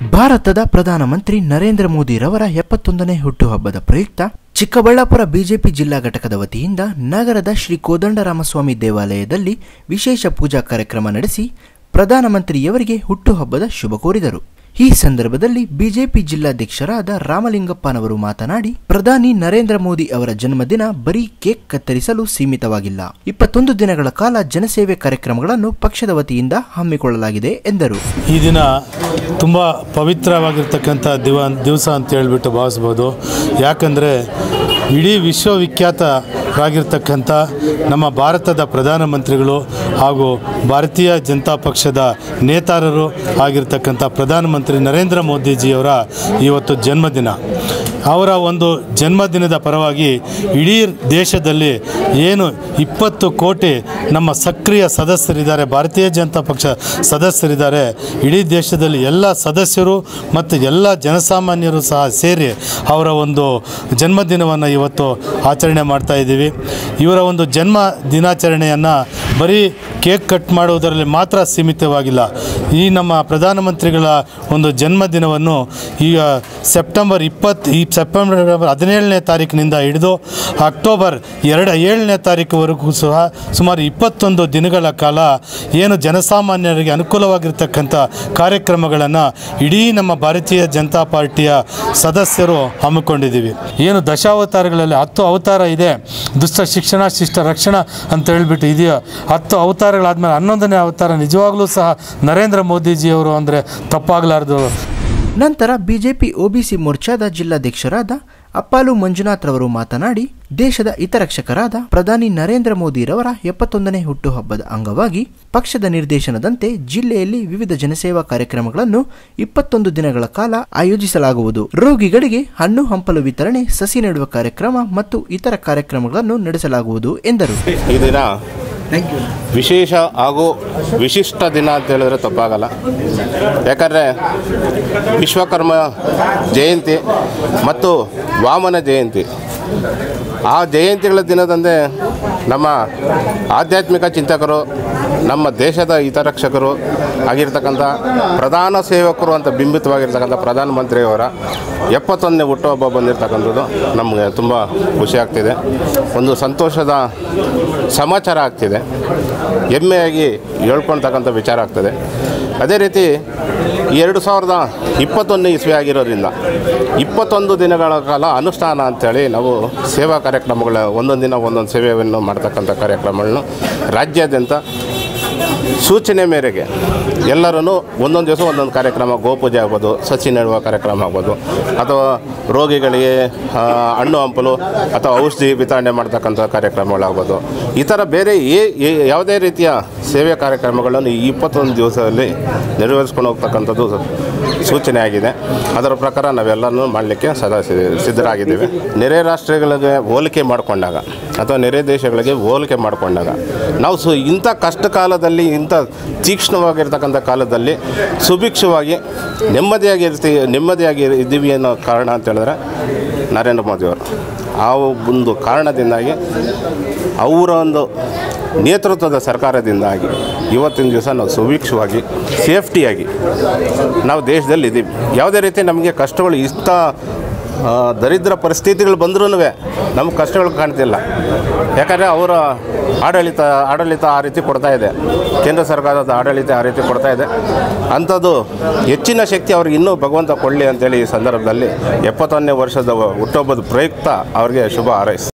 ಭಾರತದ ಪ್ರಧಾನಮಂತ್ರಿ ನರೇಂದ್ರ ಮೋದಿರವರ ಎಪ್ಪತ್ತೊಂದನೇ ಹುಟ್ಟುಹಬ್ಬದ ಪ್ರಯುಕ್ತ ಚಿಕ್ಕಬಳ್ಳಾಪುರ ಬಿಜೆಪಿ ಜಿಲ್ಲಾ ಘಟಕದ ವತಿಯಿಂದ ನಗರದ ಶ್ರೀ ಕೋದಂಡರಾಮಸ್ವಾಮಿ ದೇವಾಲಯದಲ್ಲಿ ವಿಶೇಷ ಪೂಜಾ ಕಾರ್ಯಕ್ರಮ ನಡೆಸಿ ಪ್ರಧಾನಮಂತ್ರಿಯವರಿಗೆ ಹುಟ್ಟುಹಬ್ಬದ ಶುಭ ಕೋರಿದರು ಈ ಸಂದರ್ಭದಲ್ಲಿ ಬಿಜೆಪಿ ಜಿಲ್ಲಾಧ್ಯಕ್ಷರಾದ ರಾಮಲಿಂಗಪ್ಪನವರು ಮಾತನಾಡಿ ಪ್ರಧಾನಿ ನರೇಂದ್ರ ಮೋದಿ ಅವರ ಜನ್ಮದಿನ ಬರೀ ಕೇಕ್ ಕತ್ತರಿಸಲು ಸೀಮಿತವಾಗಿಲ್ಲ ಇಪ್ಪತ್ತೊಂದು ದಿನಗಳ ಕಾಲ ಜನಸೇವೆ ಕಾರ್ಯಕ್ರಮಗಳನ್ನು ಪಕ್ಷದ ವತಿಯಿಂದ ಹಮ್ಮಿಕೊಳ್ಳಲಾಗಿದೆ ಎಂದರು ಈ ದಿನ ತುಂಬ ಪವಿತ್ರವಾಗಿರ್ತಕ್ಕಂಥ ದಿವ ದಿವಸ ಅಂತ ಹೇಳ್ಬಿಟ್ಟು ಭಾವಿಸ್ಬೋದು ಯಾಕಂದರೆ ಇಡೀ ವಿಶ್ವವಿಖ್ಯಾತರಾಗಿರ್ತಕ್ಕಂಥ ನಮ್ಮ ಭಾರತದ ಪ್ರಧಾನಮಂತ್ರಿಗಳು ಹಾಗೂ ಭಾರತೀಯ ಜನತಾ ಪಕ್ಷದ ನೇತಾರರು ಆಗಿರ್ತಕ್ಕಂಥ ಪ್ರಧಾನಮಂತ್ರಿ ನರೇಂದ್ರ ಮೋದಿಜಿಯವರ ಇವತ್ತು ಜನ್ಮದಿನ ಅವರ ಒಂದು ಜನ್ಮದಿನದ ಪರವಾಗಿ ಇಡೀ ದೇಶದಲ್ಲಿ ಏನು ಇಪ್ಪತ್ತು ಕೋಟಿ ನಮ್ಮ ಸಕ್ರಿಯ ಸದಸ್ಯರಿದ್ದಾರೆ ಭಾರತೀಯ ಜನತಾ ಪಕ್ಷ ಸದಸ್ಯರಿದ್ದಾರೆ ಇಡೀ ದೇಶದಲ್ಲಿ ಎಲ್ಲ ಸದಸ್ಯರು ಮತ್ತು ಎಲ್ಲ ಜನಸಾಮಾನ್ಯರು ಸಹ ಸೇರಿ ಅವರ ಒಂದು ಜನ್ಮದಿನವನ್ನು ಇವತ್ತು ಆಚರಣೆ ಮಾಡ್ತಾ ಇದ್ದೀವಿ ಇವರ ಒಂದು ಜನ್ಮ ದಿನಾಚರಣೆಯನ್ನು ಬರೀ ಕೇಕ್ ಕಟ್ ಮಾಡುವುದರಲ್ಲಿ ಮಾತ್ರ ಸೀಮಿತವಾಗಿಲ್ಲ ಈ ನಮ್ಮ ಪ್ರಧಾನಮಂತ್ರಿಗಳ ಒಂದು ಜನ್ಮದಿನವನ್ನು ಈಗ ಸೆಪ್ಟೆಂಬರ್ ಇಪ್ಪತ್ತು ಈ ಸೆಪ್ಟೆಂಬರ್ ಹದಿನೇಳನೇ ತಾರೀಕಿನಿಂದ ಹಿಡಿದು ಅಕ್ಟೋಬರ್ ಎರಡು ಏಳನೇ ತಾರೀಕುವರೆಗೂ ಸಹ ಸುಮಾರು ಇಪ್ಪತ್ತೊಂದು ದಿನಗಳ ಕಾಲ ಏನು ಜನಸಾಮಾನ್ಯರಿಗೆ ಅನುಕೂಲವಾಗಿರ್ತಕ್ಕಂಥ ಕಾರ್ಯಕ್ರಮಗಳನ್ನು ಇಡೀ ನಮ್ಮ ಭಾರತೀಯ ಜನತಾ ಪಾರ್ಟಿಯ ಸದಸ್ಯರು ಹಮ್ಮಿಕೊಂಡಿದ್ದೀವಿ ಏನು ದಶಾವತಾರಗಳಲ್ಲಿ ಹತ್ತು ಅವತಾರ ಇದೆ ದುಷ್ಟ ಶಿಕ್ಷಣ ಶಿಷ್ಟ ರಕ್ಷಣಾ ಅಂತ ಹೇಳ್ಬಿಟ್ಟು ಇದೆಯೋ ಹತ್ತು ಅವತಾರಗಳಾದ್ಮೇಲೆ ಹನ್ನೊಂದನೇ ಅವತಾರ ನಿಜವಾಗ್ಲೂ ಸಹ ನರೇಂದ್ರ ಮೋದಿಜಿಯವರು ಅಂದರೆ ತಪ್ಪಾಗಲಾರ್ದು ನಂತರ ಬಿಜೆಪಿ ಒಬಿಸಿ ಮೋರ್ಚಾದ ಜಿಲ್ಲಾಧ್ಯಕ್ಷರಾದ ಅಪ್ಪಾಲು ಮಂಜುನಾಥ್ ರವರು ಮಾತನಾಡಿ ದೇಶದ ಹಿತರಕ್ಷಕರಾದ ಪ್ರಧಾನಿ ನರೇಂದ್ರ ಮೋದಿರವರ ಎಪ್ಪತ್ತೊಂದನೇ ಹುಟ್ಟುಹಬ್ಬದ ಅಂಗವಾಗಿ ಪಕ್ಷದ ನಿರ್ದೇಶನದಂತೆ ಜಿಲ್ಲೆಯಲ್ಲಿ ವಿವಿಧ ಜನಸೇವಾ ಕಾರ್ಯಕ್ರಮಗಳನ್ನು ಇಪ್ಪತ್ತೊಂದು ದಿನಗಳ ಕಾಲ ಆಯೋಜಿಸಲಾಗುವುದು ರೋಗಿಗಳಿಗೆ ಹಣ್ಣು ಹಂಪಲು ವಿತರಣೆ ಸಸಿ ನೆಡುವ ಕಾರ್ಯಕ್ರಮ ಮತ್ತು ಇತರ ಕಾರ್ಯಕ್ರಮಗಳನ್ನು ನಡೆಸಲಾಗುವುದು ಎಂದರು ಈ ದಿನ ವಿಶೇಷ ಹಾಗೂ ವಿಶಿಷ್ಟ ದಿನ ಅಂತ ಹೇಳಿದ್ರೆ ತಪ್ಪಾಗಲ್ಲ ಯಾಕಂದರೆ ವಿಶ್ವಕರ್ಮ ಜಯಂತಿ ಮತ್ತು ವಾಮನ ಜಯಂತಿ ಆ ಜಯಂತಿಗಳ ದಿನದಂದೇ ನಮ್ಮ ಆಧ್ಯಾತ್ಮಿಕ ಚಿಂತಕರು ನಮ್ಮ ದೇಶದ ಹಿತರಕ್ಷಕರು ಆಗಿರ್ತಕ್ಕಂಥ ಪ್ರಧಾನ ಸೇವಕರು ಅಂತ ಬಿಂಬಿತವಾಗಿರ್ತಕ್ಕಂಥ ಪ್ರಧಾನಮಂತ್ರಿಯವರ ಎಪ್ಪತ್ತೊಂದನೇ ಹುಟ್ಟುಹಬ್ಬ ಬಂದಿರತಕ್ಕಂಥದ್ದು ನಮಗೆ ತುಂಬ ಖುಷಿ ಆಗ್ತಿದೆ ಒಂದು ಸಂತೋಷದ ಸಮಾಚಾರ ಆಗ್ತಿದೆ ಹೆಮ್ಮೆಯಾಗಿ ಹೇಳ್ಕೊಳ್ತಕ್ಕಂಥ ವಿಚಾರ ಆಗ್ತದೆ ಅದೇ ರೀತಿ ಎರಡು ಸಾವಿರದ ಇಪ್ಪತ್ತೊಂದನೇ ಇಸ್ವಿ ಆಗಿರೋದ್ರಿಂದ ಇಪ್ಪತ್ತೊಂದು ದಿನಗಳ ಕಾಲ ಅನುಷ್ಠಾನ ಅಂಥೇಳಿ ನಾವು ಸೇವಾ ಕಾರ್ಯಕ್ರಮಗಳ ಒಂದೊಂದು ದಿನ ಒಂದೊಂದು ಸೇವೆಯನ್ನು ಮಾಡ್ತಕ್ಕಂಥ ಕಾರ್ಯಕ್ರಮಗಳನ್ನು ರಾಜ್ಯಾದ್ಯಂತ ಸೂಚನೆ ಮೇರೆಗೆ ಎಲ್ಲರೂ ಒಂದೊಂದು ದಿವಸ ಒಂದೊಂದು ಕಾರ್ಯಕ್ರಮ ಗೋಪೂಜೆ ಆಗ್ಬೋದು ಸಸಿ ನೆಡುವ ಕಾರ್ಯಕ್ರಮ ಆಗ್ಬೋದು ಅಥವಾ ರೋಗಿಗಳಿಗೆ ಆ, ಹಣ್ಣು ಹಂಪಲು ಅಥವಾ ಔಷಧಿ ವಿತರಣೆ ಮಾಡ್ತಕ್ಕಂಥ ಕಾರ್ಯಕ್ರಮಗಳಾಗ್ಬೋದು ಈ ಥರ ಬೇರೆ ಏ ಏ- ಯಾವುದೇ ರೀತಿಯ ಸೇವೆ ಕಾರ್ಯಕ್ರಮಗಳನ್ನು ಈ ಇಪ್ಪತ್ತೊಂದು ದಿವಸದಲ್ಲಿ ನೆರವೇರಿಸ್ಕೊಂಡು ಹೋಗ್ತಕ್ಕಂಥದ್ದು ಸೂಚನೆ ಆಗಿದೆ ಅದರ ಪ್ರಕಾರ ನಾವೆಲ್ಲನೂ ಮಾಡಲಿಕ್ಕೆ ಸದಾ ಸಿ- ಸಿದ್ಧರಾಗಿದ್ದೇವೆ ನೆರೆ ರಾಷ್ಟ್ರಗಳಿಗೆ ಹೋಲಿಕೆ ಮಾಡಿಕೊಂಡಾಗ ಅಥವಾ ನೆರೆ ದೇಶಗಳಿಗೆ ಹೋಲಿಕೆ ಮಾಡಿಕೊಂಡಾಗ ನಾವು ಸು ಇಂಥ ಕಷ್ಟ ಕಾಲದಲ್ಲಿ ಇಂಥ ತೀಕ್ಷ್ಣವಾಗಿರ್ತಕ್ಕಂಥ ಕಾಲದಲ್ಲಿ ಸುಭಿಕ್ಷವಾಗಿ ನೆಮ್ಮದಿಯಾಗಿ ಇರ್ತೀವಿ ನೆಮ್ಮದಿಯಾಗಿ ಇದ್ದೀವಿ ಅನ್ನೋ ಕಾರಣ ಅಂತ ಹೇಳಿದ್ರೆ ನರೇಂದ್ರ ಮೋದಿಯವರು ಆ ಒಂದು ಕಾರಣದಿಂದಾಗಿ ಅವರ ಒಂದು ನೇತೃತ್ವದ ಸರ್ಕಾರದಿಂದಾಗಿ ಇವತ್ತಿನ ದಿವಸ ನಾವು ಸುಭಿಕ್ಷವಾಗಿ ಸೇಫ್ಟಿಯಾಗಿ ನಾವು ದೇಶದಲ್ಲಿ ಇದ್ದೀವಿ ಯಾವುದೇ ರೀತಿ ನಮಗೆ ಕಷ್ಟಗಳು ಇಷ್ಟ ಆ, ದರಿದ್ರ ಪರಿಸ್ಥಿತಿಗಳು ಬಂದ್ರೂ ನಮಗೆ ಕಷ್ಟಗಳು ಕಾಣ್ತಿಲ್ಲ ಯಾಕಂದರೆ ಅವರ ಆಡಳಿತ ಆಡಳಿತ ಆ ರೀತಿ ಕೊಡ್ತಾ ಇದೆ ಕೇಂದ್ರ ಸರ್ಕಾರದ ಆಡಳಿತ ಆ ರೀತಿ ಕೊಡ್ತಾ ಇದೆ ಅಂಥದ್ದು ಹೆಚ್ಚಿನ ಶಕ್ತಿ ಅವ್ರಿಗೆ ಇನ್ನೂ ಭಗವಂತ ಕೊಡಲಿ ಅಂತೇಳಿ ಈ ಸಂದರ್ಭದಲ್ಲಿ ಎಪ್ಪತ್ತೊಂದನೇ ವರ್ಷದ ಹುಟ್ಟುಹಬ್ಬದ ಪ್ರಯುಕ್ತ ಅವರಿಗೆ ಶುಭ ಹಾರೈಸಿ